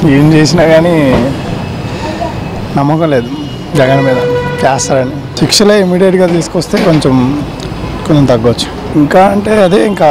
ఏం చేసినా కానీ నమ్మకం లేదు జగన్ మీద చేస్తారని శిక్షలే ఇమీడియట్గా తీసుకొస్తే కొంచెం కొంచెం తగ్గొచ్చు ఇంకా అంటే అదే ఇంకా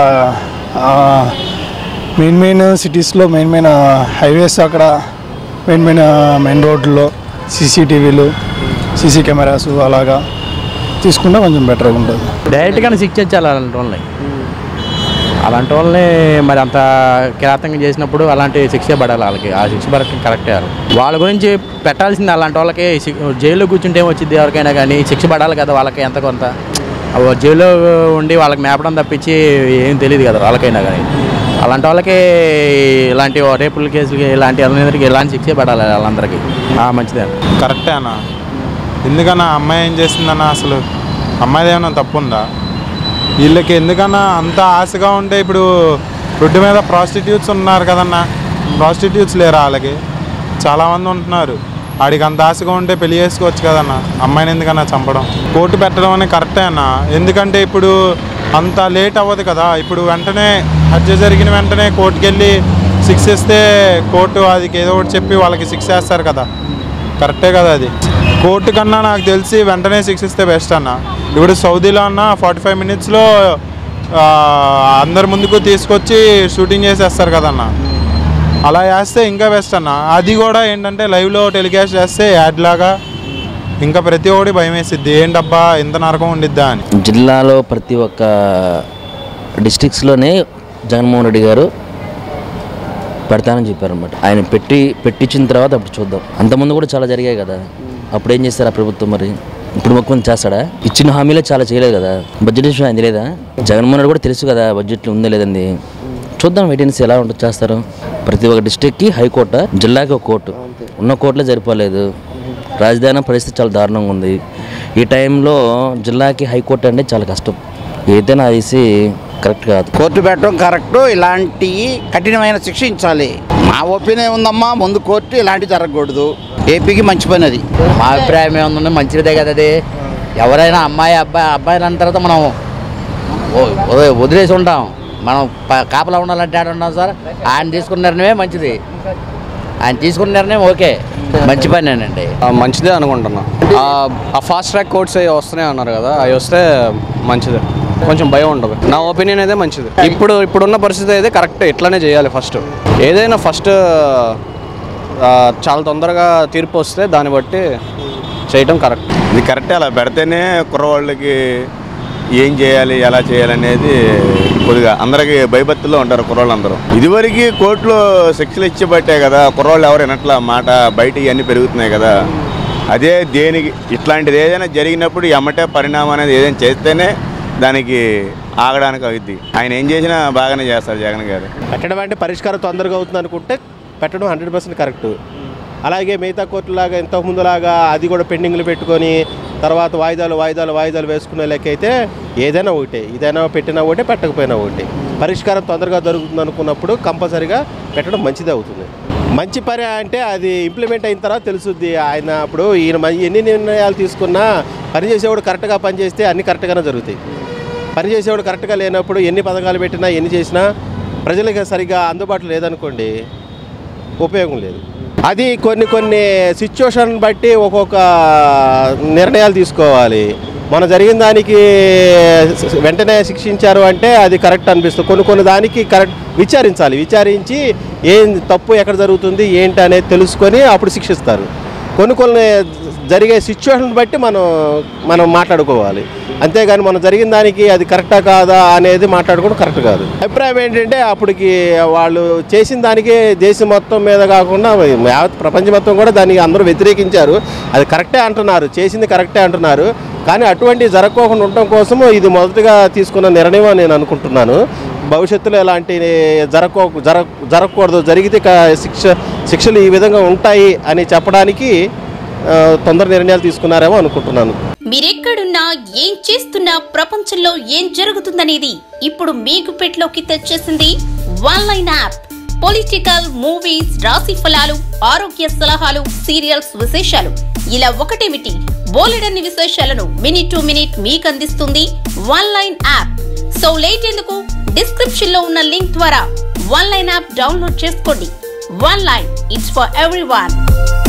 మెయిన్ మెయిన్ సిటీస్లో మెయిన్ మెయిన్ హైవేస్ అక్కడ మెయిన్ మెయిన్ మెయిన్ రోడ్లలో సీసీటీవీలు సీసీ కెమెరాస్ అలాగా తీసుకుంటే కొంచెం బెటర్గా ఉంటుంది డైరెక్ట్గానే శిక్షించాలి అలాంటి వాళ్ళని అలాంటి వాళ్ళని మరి అంత కిరాతంగా చేసినప్పుడు అలాంటి శిక్ష పడాలి వాళ్ళకి ఆ శిక్ష పడటం కరెక్టే వాళ్ళు. వాళ్ళ గురించి పెట్టాల్సింది అలాంటి వాళ్ళకి శి- జైల్లో కూర్చుంటే ఏమొచ్చింది ఎవరికైనా కానీ శిక్ష పడాలి కదా వాళ్ళకి ఎంత కొంత ఆ జైల్లో ఉండి వాళ్ళకి మేపడం తప్పించి ఏం తెలియదు కదా వాళ్ళకైనా కానీ అలాంటి వాళ్ళకి ఇలాంటి రేపుల కేసులకి ఇలాంటి అందరికీ ఇలాంటి శిక్ష పడాలి వాళ్ళందరికీ ఆ, మంచిదే కరెక్టే అన్న ఎందుకన్నా అమ్మాయి ఏం చేసిందన్న అసలు అమ్మాయిది ఏమైనా తప్పు ఉందా వీళ్ళకి ఎందుకన్నా అంత ఆశగా ఉంటే ఇప్పుడు రోడ్డు మీద ప్రాస్టిట్యూట్స్ ఉన్నారు కదన్న ప్రాస్టిట్యూట్స్ లేరా వాళ్ళకి చాలామంది ఉంటున్నారు ఆడికి అంత ఆశగా ఉంటే పెళ్లి చేసుకోవచ్చు కదన్న అమ్మాయిని ఎందుకన్నా చంపడం కోర్టు పెట్టడం అనేది కరెక్టే అన్న ఎందుకంటే ఇప్పుడు అంత లేట్ అవ్వదు కదా ఇప్పుడు వెంటనే హత్య జరిగిన వెంటనే కోర్టుకి వెళ్ళి శిక్ష ఇస్తే కోర్టు అది ఏదో ఒకటి చెప్పి వాళ్ళకి శిక్ష వేస్తారు కదా కరెక్టే కదా అది కోర్టు కన్నా నాకు తెలిసి వెంటనే శిక్షిస్తే బెస్ట్ అన్న ఇప్పుడు సౌదీలో అన్న ఫార్టీ ఫైవ్ మినిట్స్లో అందరి ముందుకు తీసుకొచ్చి షూటింగ్ చేసేస్తారు కదన్న అలా చేస్తే ఇంకా బెస్ట్ అన్న అది కూడా ఏంటంటే లైవ్లో టెలికాస్ట్ చేస్తే యాడ్ లాగా ఇంకా ప్రతి ఒక్కటి భయం వేసిద్ది ఏంటబ్బా ఇంత నరకం ఉండిద్దా అని జిల్లాలో ప్రతి ఒక్క డిస్ట్రిక్ట్స్లోనే జగన్మోహన్ రెడ్డి గారు పెడతానని చెప్పారనమాట ఆయన పెట్టి పెట్టించిన తర్వాత అప్పుడు చూద్దాం అంతకుముందు కూడా చాలా జరిగాయి కదా అప్పుడు ఏం చేస్తారు ఆ ప్రభుత్వం మరి ఇప్పుడు ముఖ్యమంత్రి చేస్తాడా ఇచ్చిన హామీలే చాలా చేయలేదు కదా బడ్జెట్ విషయం ఆయన తెలియదా జగన్మోహన్ రెడ్డి కూడా తెలుసు కదా బడ్జెట్లో ఉందా లేదండి చూద్దాం వెయిటెన్సీ ఎలా ఉంటుంది చేస్తారు ప్రతి ఒక్క డిస్ట్రిక్ట్కి హైకోర్టు జిల్లాకి ఒక కోర్టు ఉన్న కోర్టులో సరిపోలేదు రాజధాని పరిస్థితి చాలా దారుణంగా ఉంది ఈ టైంలో జిల్లాకి హైకోర్టు అంటే చాలా కష్టం ఏదైనా వేసి కరెక్ట్ కాదు కోర్టు పెట్టడం కరెక్ట్ ఇలాంటి కఠినమైన శిక్షించాలి మా ఒపీనియన్ ఉందమ్మా ముందు కోర్టు ఇలాంటి జరగకూడదు ఏపీకి మంచి పని అది మా అభిప్రాయం ఏమన్నా మంచిదే కదా అది ఎవరైనా అమ్మాయి అబ్బాయి అబ్బాయిలు అన్న తర్వాత మనం ఓ- వదిలే- వదిలేసి ఉంటాం మనం ప- కాపలా ఉండాలంటే ఆడ ఉన్నాం సార్ ఆయన తీసుకున్న నిర్ణయమే మంచిది ఆయన తీసుకున్న నిర్ణయం ఓకే మంచి పనేనండి ఆ, మంచిదే అనుకుంటున్నా ఆ, ఆ ఫాస్ట్ ట్రాక్ కోర్ట్స్ అవి వస్తున్నాయి అన్నారు కదా అవి వస్తే మంచిదే కొంచెం భయం ఉండదు నా ఒపీనియన్ అయితే మంచిది ఇప్పుడు ఇప్పుడున్న పరిస్థితి అయితే కరెక్ట్ ఇట్లానే చేయాలి ఫస్ట్ ఏదైనా ఫస్ట్ చాలా తొందరగా తీర్పు వస్తే దాన్ని బట్టి చేయటం కరెక్ట్ ఇది కరెక్టే అలా పెడితేనే కుర్రవాళ్ళకి ఏం చేయాలి ఎలా చేయాలి అనేది కొద్దిగా అందరికి భయభక్తుల్లో ఉంటారు కుర్రోళ్ళందరూ ఇదివరకు కోర్టులో శిక్షలు ఇచ్చిబట్టే కదా కుర్రోళ్ళు ఎవరు వినట్లా మాట బయట ఇవన్నీ పెరుగుతున్నాయి కదా అదే దేనికి ఇట్లాంటిది ఏదైనా జరిగినప్పుడు ఎమ్మటే పరిణామం అనేది ఏదైనా చేస్తేనే దానికి ఆగడానికి అవుద్ది ఆయన ఏం చేసినా బాగానే చేస్తారు జగన్ గారు పెట్టడం అంటే పరిష్కారం తొందరగా అవుతుంది అనుకుంటే పెట్టడం హండ్రెడ్ పర్సెంట్ కరెక్ట్ అలాగే మిగతా కోర్టులాగా ఇంతకు ముందులాగా అది కూడా పెండింగ్లు పెట్టుకొని తర్వాత వాయిదాలు వాయిదాలు వాయిదాలు వేసుకునే లెక్క అయితే ఏదైనా ఒకటే ఇదైనా పెట్టినా ఒకటే పెట్టకపోయినా ఒకటే పరిష్కారం తొందరగా జరుగుతుంది అనుకున్నప్పుడు కంపల్సరీగా పెట్టడం మంచిదే అవుతుంది మంచి పని అంటే అది ఇంప్లిమెంట్ అయిన తర్వాత తెలుసుద్ది ఆయన అప్పుడు ఈయన మ- ఎన్ని నిర్ణయాలు తీసుకున్నా పని చేసేవాడు కరెక్ట్గా పని చేస్తే అన్ని కరెక్ట్గానే జరుగుతాయి పని చేసేవాడు కరెక్ట్గా లేనప్పుడు ఎన్ని పథకాలు పెట్టినా ఎన్ని చేసినా ప్రజలకు సరిగ్గా అందుబాటులో లేదనుకోండి ఉపయోగం లేదు అది కొన్ని కొన్ని సిచ్యువేషన్ బట్టి ఒక్కొక్క నిర్ణయాలు తీసుకోవాలి మన జరిగిన దానికి వెంటనే శిక్షించారు అంటే అది కరెక్ట్ అనిపిస్తుంది కొన్ని కొన్ని దానికి కరెక్ట్ విచారించాలి విచారించి ఏం తప్పు ఎక్కడ జరుగుతుంది ఏంటి అనేది తెలుసుకొని అప్పుడు శిక్షిస్తారు కొన్ని కొన్ని జరిగే సిచ్యువేషన్ బట్టి మనం మనం మాట్లాడుకోవాలి అంతేగాని మనం జరిగిన దానికి అది కరెక్టా కాదా అనేది మాట్లాడుకోవడం కరెక్ట్ కాదు అభిప్రాయం ఏంటంటే అప్పటికి వాళ్ళు చేసిన దానికి దేశం మొత్తం మీద కాకుండా యావత్ ప్రపంచం మొత్తం కూడా దానికి అందరూ వ్యతిరేకించారు అది కరెక్టే అంటున్నారు చేసింది కరెక్టే అంటున్నారు కానీ అటువంటి జరగకోకుండా ఉండటం కోసము ఇది మొదటగా తీసుకున్న నిర్ణయం అని నేను అనుకుంటున్నాను భవిష్యత్తులో ఎలాంటి జరగకో జర జరగకూడదు జరిగితే క- శిక్ష శిక్షలు ఈ విధంగా ఉంటాయి అని చెప్పడానికి ఆ, తొందర నిర్ణయాలు తీసుకున్నారేమో అనుకుంటున్నాను మీరెక్కడున్నా ఏం చేస్తున్నా ప్రపంచంలో ఏం జరుగుతుందనేది ఇప్పుడు మీకు పెట్లోకి తెచ్చేసింది one line app political movies రాశి ఫలాలు ఆరోగ్య సలహాలు సీరియల్స్ విశేషాలు ఇలా ఒకటేమిటి బోలెడన్ని విశేషాలను మినిట్ టు మినిట్ మీకు అందిస్తుంది one line app so late ఎందుకు డిస్క్రిప్షన్ లో ఉన్న లింక్ ద్వారా వన్ లైన్ యాప్ డౌన్లోడ్ చేసుకోండి One line, it's for everyone.